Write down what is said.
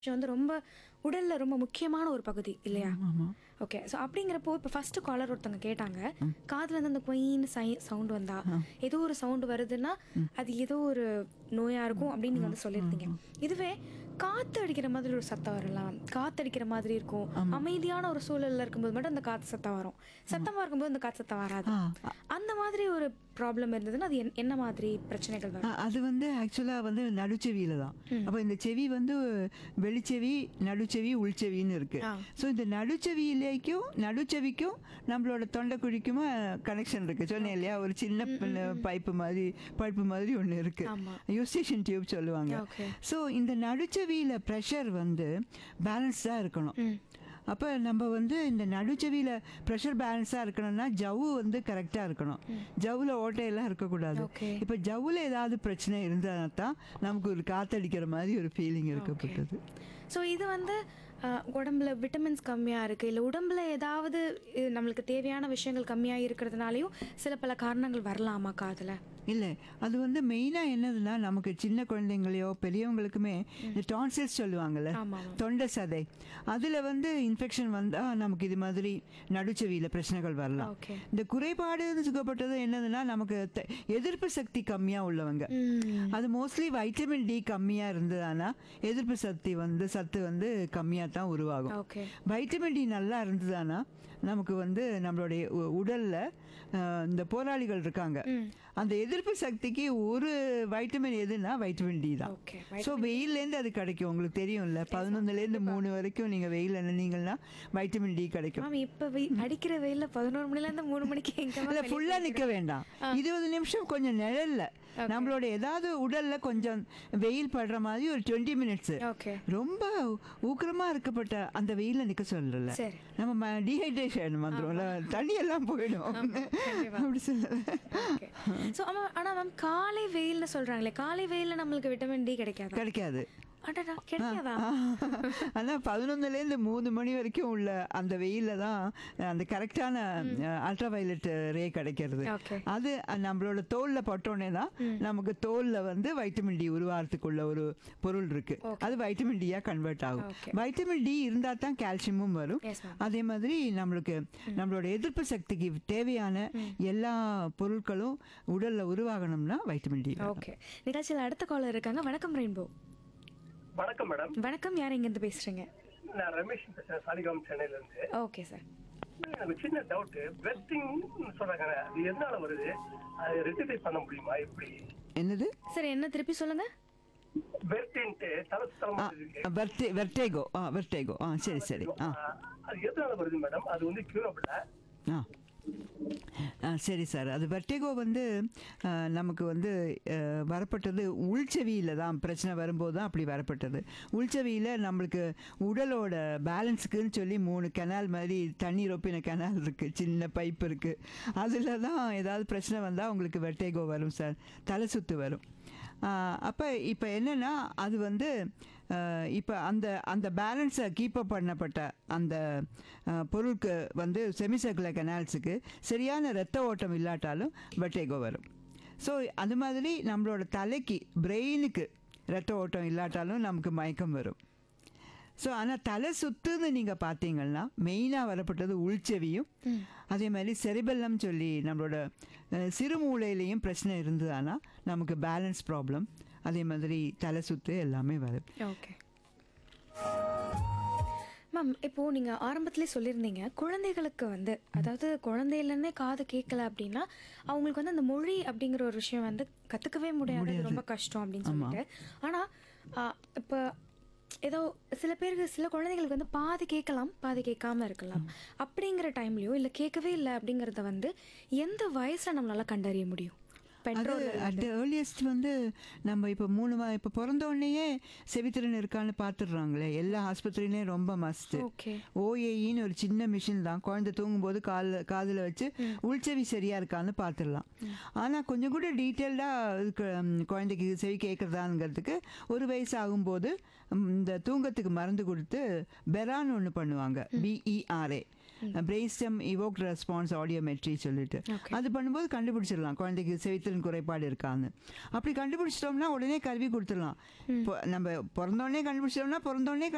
விஷயம் வந்து ரொம்ப உடல்ல ரொம்ப முக்கியமான ஒரு பகுதி இல்லையா ஆமா ஓகே ஸோ அப்படிங்கிறப்போ இப்போ ஃபர்ஸ்ட் காலர் ஒருத்தவங்க கேட்டாங்க காதுல இருந்து அந்த கொயின்னு சை சவுண்ட் வந்தா ஏதோ ஒரு சவுண்ட் வருதுன்னா அது ஏதோ ஒரு நோயா இருக்கும் அப்படின்னு நீங்க வந்து சொல்லியிருந்தீங்க இதுவே காத்து அடிக்கிற மாதிரி ஒரு சத்தம் வரலாம் காத்து அடிக்கிற மாதிரி இருக்கும் அமைதியான ஒரு சூழல்ல இருக்கும்போது மட்டும் அந்த காத்து சத்தம் வரும் சத்தமா இருக்கும்போது அந்த காத்து சத்தம் வராது ஆ, அந்த மாதிரி ஒரு ப்ராப்ளம் இருந்ததுன்னா அது என்- என்ன மாதிரி பிரச்சனைகள் வரும் அ- அது வந்து ஆக்சுவலாக வந்து நடுச்செவியில தான் அப்போ இந்த செவி வந்து வெளிச்செவி நடுச்செவி உள்செவின்னு இருக்கு ஆ. ஸோ இந்த நடுச்செவியிலேக்கும் நடுச்செவிக்கும் நம்மளோட தொண்டைக்குழிக்குமா கனெக்ஷன் இருக்கு சொன்னேன் இல்லையா ஒரு சின்ன பைப்பு மாதிரி பைப்பு மாதிரி ஒன்று இருக்கு ஆமா. யூஸ்டேஷன் டியூப் சொல்லுவாங்க Okay. ஸோ இந்த நடுச்செவியில ப்ரெஷர் வந்து பேலன்ஸ்டாக இருக்கணும் ம். அப்போ நம்ம வந்து இந்த நடுச்செவியில் ப்ரெஷர் பேலன்ஸாக இருக்கணும்னா ஜவ்வு வந்து கரெக்டாக இருக்கணும் ஜவ்வில் ஓட்டையெல்லாம் இருக்கக்கூடாது Okay. இப்போ ஜவ்வில் ஏதாவது பிரச்சனை இருந்தால் தான் நமக்கு ஒரு காத்தடிக்கிற மாதிரி ஒரு ஃபீலிங் இருக்கப்பட்டது ஸோ இது வந்து அஹ், உடம்புல விட்டமின்ஸ் கம்மியாக இருக்குது இல்லை உடம்புல ஏதாவது இது நம்மளுக்கு தேவையான விஷயங்கள் கம்மியாக இருக்கிறதுனாலையும் சில பல காரணங்கள் வரலாமா காதில் இல்லை அது வந்து மெயினாக என்னதுன்னா நமக்கு சின்ன குழந்தைங்களையோ பெரியவங்களுக்குமே இந்த டான்சில்ஸ் சொல்லுவாங்கல்ல ஆமா, ஆமா. தொண்டை சதை அதில் வந்து இன்ஃபெக்ஷன் வந்தால் நமக்கு இது மாதிரி நடுச்செவியில் பிரச்சனைகள் வரலாம் ஓகே இந்த குறைபாடு சொல்லப்பட்டது என்னதுன்னா நமக்கு த- எதிர்ப்பு சக்தி கம்மியாக உள்ளவங்க அது மோஸ்ட்லி வைட்டமின் டி கம்மியாக இருந்ததுன்னா எதிர்ப்பு சக்தி வந்து சத்து வந்து கம்மியாக தான் உருவாகும் ஓகே வைட்டமின் டி நல்லா இருந்ததுன்னா நமக்கு வந்து நம்மளுடைய உ- உடல்ல அஹ், இந்த போராளிகள் இருக்காங்க அந்த எதிர்ப்பு சக்திக்கு ஒரு வைட்டமின் எதுனா வைட்டமின் டி தான் ஓகே ஸோ வெயில்லேருந்து அது கிடைக்கும் உங்களுக்கு தெரியும்ல பதினொன்னுலேருந்து மூணு வரைக்கும் நீங்கள் வெயில் நின்னீங்கன்னா வைட்டமின் டி கிடைக்கும் மேம் இப்போ வெய் அடிக்கிற வெயிலில் பதினோரு மணிலேருந்து மூணு மணிக்கு எங்கே இல்ல ஃபுல்லா நிக்க வேண்டாம் இருபது நிமிஷம் கொஞ்சம் நிழல்ல நம்மளோட ஏதாவது உடல்ல கொஞ்சம் வெயில் படுற மாதிரி ஒரு டுவெண்ட்டி மினிட்ஸ் ஓகே ரொம்ப ஊக்கரமா இருக்கப்பட்ட அந்த வெயில்ல நிக்க சொல்லல சரி. நம்ம டீஹைட்ரேஷன் வந்துரும்ல தண்ணி எல்லாம் போயிடும் அப்படி சொல்லல ஓகே ஸோ ஆமாம் ஆனால் மேம் காலை வெயில்னு சொல்கிறாங்களே காலை வெயிலில் நம்மளுக்கு விட்டமின் டி கிடைக்காதா கிடைக்காது அடடா கிடைக்காதா ஆனால் பதினொன்னுலேருந்து மூணு மணி வரைக்கும் உள்ள அந்த வெயிலில் தான் அந்த கரெக்டான அல்ட்ரா வயலட் ரே கிடைக்கிறது Okay. அது நம்மளோட தோலில் பட்டோன்னே தான் நமக்கு தோலில் வந்து வைட்டமின் டி உருவாகிறதுக்குள்ள ஒரு பொருள் இருக்கு அது வைட்டமின் டியாக கன்வெர்ட் ஆகும் Okay. வைட்டமின் டி இருந்தால் தான் கால்சியமும் வரும் Yes, ma'am. அதே மாதிரி நம்மளுக்கு நம்மளோட எதிர்ப்பு சக்திக்கு தேவையான எல்லா பொருட்களும் உடல்ல உருவாகணும்னா வைட்டமின் டி ஓகே நிகழ்ச்சியில் அடுத்த காலர் இருக்காங்க வணக்கம் ரெயின்போ வணக்கம் மேடம் வணக்கம் யார் இங்கேருந்து பேசுகிறீங்க நான் ரமேஷ் பேசுறேன் சாலிகாம் சென்னையில இருந்து ஓகே சார் எனக்கு சின்ன டவுட் பெஸ்டிங் சொல்றாங்க அது எதனால வருது அது ரெட்டிஃபை பண்ண முடியுமா எப்படி என்னது சார் என்ன திருப்பி சொல்லுங்க பெர்டின்ட்டு தலை சுத்தமா இருக்கு வெர்டே வெர்டேகோ ஆ வெர்டேகோ ஆ சரி சரி ஆ அது எதனால வருது மேடம் அது வந்து கியூரபிளா ஆ ஆ சரி சார் அது வெர்டிகோ வந்து ஆ, நமக்கு வந்து ஆ, வரப்பட்டது உள்செவியில் தான் பிரச்சனை வரும்போது தான் அப்படி வரப்பட்டது உள்செவியில் நம்மளுக்கு உடலோட பேலன்ஸுக்குன்னு சொல்லி மூணு கெனால் மாதிரி தண்ணி ரொப்பின கெனால் இருக்குது சின்ன பைப் இருக்குது அதில் தான் ஏதாவது பிரச்சனை வந்தால் உங்களுக்கு வெர்டேகோ வரும் சார் தலை சுத்து வரும் அப்போ இப்போ என்னென்னா அது வந்து இப்போ அந்த அந்த பேலன்ஸை கீப்பப் பண்ணப்பட்ட அந்த அஹ், பொருளுக்கு வந்து செமிசர்க்குலர் கெனால்ஸுக்கு சரியான ரத்த ஓட்டம் இல்லாட்டாலும் வெட்டேகோ வரும் ஸோ அது மாதிரி நம்மளோட தலைக்கு பிரெயினுக்கு ரத்த ஓட்டம் இல்லாட்டாலும் நமக்கு மயக்கம் வரும் ஸோ ஆனால் தலை சுத்துன்னு நீங்கள் பார்த்தீங்கன்னா மெயினாக வரப்பட்டது உள்செவியும் அதே மாதிரி செரிபெல்லம் சொல்லி நம்மளோட அஹ், சிறுமூளையிலையும் பிரச்சனை இருந்ததுன்னா நமக்கு பேலன்ஸ் ப்ராப்ளம் அதே மாதிரி தலை சுத்து எல்லாமே வரும் ஓகே மேம் இப்போ நீங்க ஆரம்பத்திலே சொல்லியிருந்தீங்க குழந்தைகளுக்கு வந்து அதாவது குழந்தையிலேருந்தே காது கேட்கல அப்படின்னா அவங்களுக்கு வந்து அந்த மொழி அப்படிங்கிற ஒரு விஷயம் வந்து கத்துக்கவே முடியாது அது ரொம்ப கஷ்டம் அப்படின்னு சொல்லிட்டு ஆனா ஆ, இப்போ ஏதோ சில பேருக்கு சில குழந்தைகளுக்கு வந்து பாதி கேட்கலாம் பாதி கேட்காம இருக்கலாம் அப்படிங்கிற டைம்லயோ இல்லை கேட்கவே இல்லை அப்படிங்கிறத வந்து எந்த வயசுல நம்மளால கண்டறிய முடியும் அது பெட்ரோல் அட் ஏர்லியஸ்ட் வந்து நம்ம இப்போ மூணு மா இப்போ பிறந்த உடனேயே செவித்திறன் இருக்கான்னு பார்த்துடுறாங்களே எல்லா ஆஸ்பத்திரியிலையும் ரொம்ப மஸ்ட் ஓகே ஓஏஇன்னு ஒரு சின்ன மிஷின் தான் குழந்தை தூங்கும்போது காலில் காதில் வச்சு உள்செவி சரியா இருக்கான்னு பார்த்துடலாம் ஆனால் கொஞ்சம் கூட டீட்டெயில்டாக இதுக்கு ம், குழந்தைக்கு செவி கேட்குறதாங்கிறதுக்கு ஒரு வயசு ஆகும்போது ம், இந்த தூங்கத்துக்கு மருந்து கொடுத்து பெரான் ஒன்று பண்ணுவாங்க BERA brainstem evoked response audiometry சொல்லிட்டு Okay. அது பண்ணும்போது கண்டுபிடிச்சிடலாம் குழந்தைக்கு செவித்திறன் குறைபாடு இருக்கான்னு அப்படி கண்டுபிடிச்சிட்டோம்னா உடனே கல்வி கொடுத்துடலாம் இப்போ நம்ம பிறந்தோடனே கண்டுபிடிச்சிட்டோம்னா பிறந்தோடனே